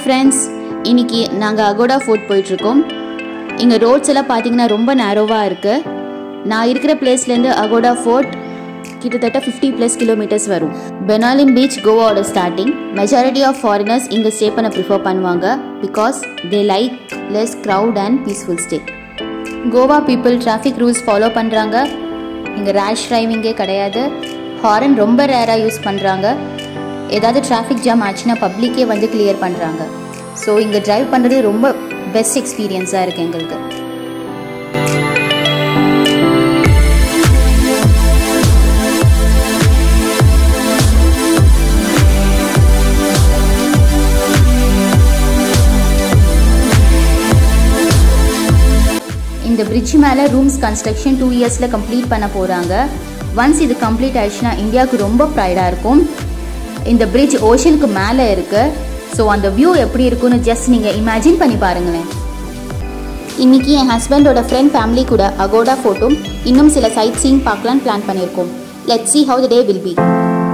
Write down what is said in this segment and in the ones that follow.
friends இன்னைக்கு நாங்கள் Agoda fort போயிட்டுருக்கோம் இங்கே ரோட்ஸ் எல்லாம் பார்த்தீங்கன்னா ரொம்ப நேரோவாக இருக்குது நான் இருக்கிற பிளேஸ்லேருந்து அகோடா ஃபோர்ட் கிட்டத்தட்ட ஃபிஃப்டி ப்ளஸ் கிலோமீட்டர்ஸ் வரும் பெனாலிம் பீச் கோவாவோட ஸ்டார்டிங் மெஜாரிட்டி ஆஃப் ஃபாரினர்ஸ் இங்கே ஸ்டே பண்ண ப்ரிஃபர் பண்ணுவாங்க because they like less crowd and peaceful stay Goa people traffic rules follow பண்ணுறாங்க இங்கே ரேஷ் டிரைவிங்கே கிடையாது ஹாரன் ரொம்ப ரேராக யூஸ் பண்ணுறாங்க ஏதாவது டிராஃபிக் ஜாம் ஆச்சுன்னா பப்ளிக்கே வந்து கிளியர் பண்ணுறாங்க ஸோ இங்கே டிரைவ் பண்ணுறது ரொம்ப பெஸ்ட் எக்ஸ்பீரியன்ஸாக இருக்குது எங்களுக்கு இந்த பிரிட்ஜ் மேலே ரூம்ஸ் கன்ஸ்ட்ரக்ஷன் டூ இயர்ஸில் கம்ப்ளீட் பண்ண போகிறாங்க ஒன்ஸ் இது கம்ப்ளீட் ஆயிடுச்சுன்னா இந்தியாவுக்கு ரொம்ப ப்ரைடாக இருக்கும் இந்த பிரிட்ஜ் ஓஷனுக்கு மேலே இருக்குது ஸோ அந்த வியூ எப்படி இருக்குன்னு ஜஸ்ட் நீங்கள் இமேஜின் பண்ணி பாருங்களேன் இன்னைக்கு என் ஹஸ்பண்டோட ஃப்ரெண்ட் ஃபேமிலி கூட அகோடா ஃபோட்டோம் இன்னும் சில சைட் சீன் பார்க்கலான்னு பிளான் பண்ணியிருக்கோம் let see how the day will be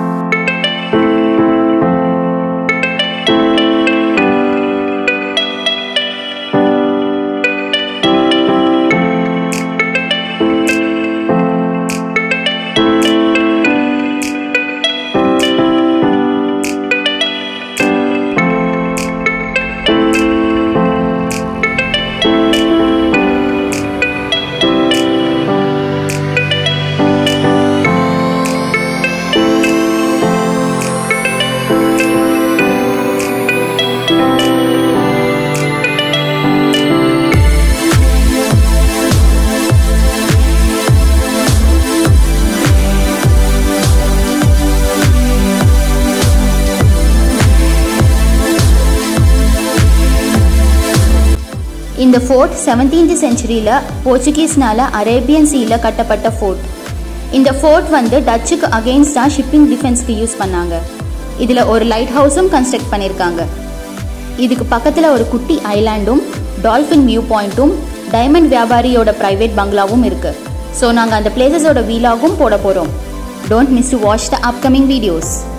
இந்த ஃபோர்ட் செவன்டீன்த் செஞ்சுரியில் போர்ச்சுகீஸ்னால அரேபியன் சீல கட்டப்பட்ட ஃபோர்ட் இந்த ஃபோர்ட் வந்து டச்சுக்கு அகெயின்ஸ்டாக ஷிப்பிங் டிஃபென்ஸ்க்கு யூஸ் பண்ணாங்க இதில் ஒரு லைட் ஹவுஸும் கன்ஸ்ட்ரக்ட் பண்ணியிருக்காங்க இதுக்கு பக்கத்தில் ஒரு குட்டி ஐலாண்டும் டால்ஃபின் வியூ பாயிண்ட்டும் டைமண்ட் வியாபாரியோட ப்ரைவேட் பங்களாவும் இருக்குது ஸோ நாங்கள் அந்த பிளேசஸோட வீலாகும் போட போகிறோம் don't miss to watch the upcoming videos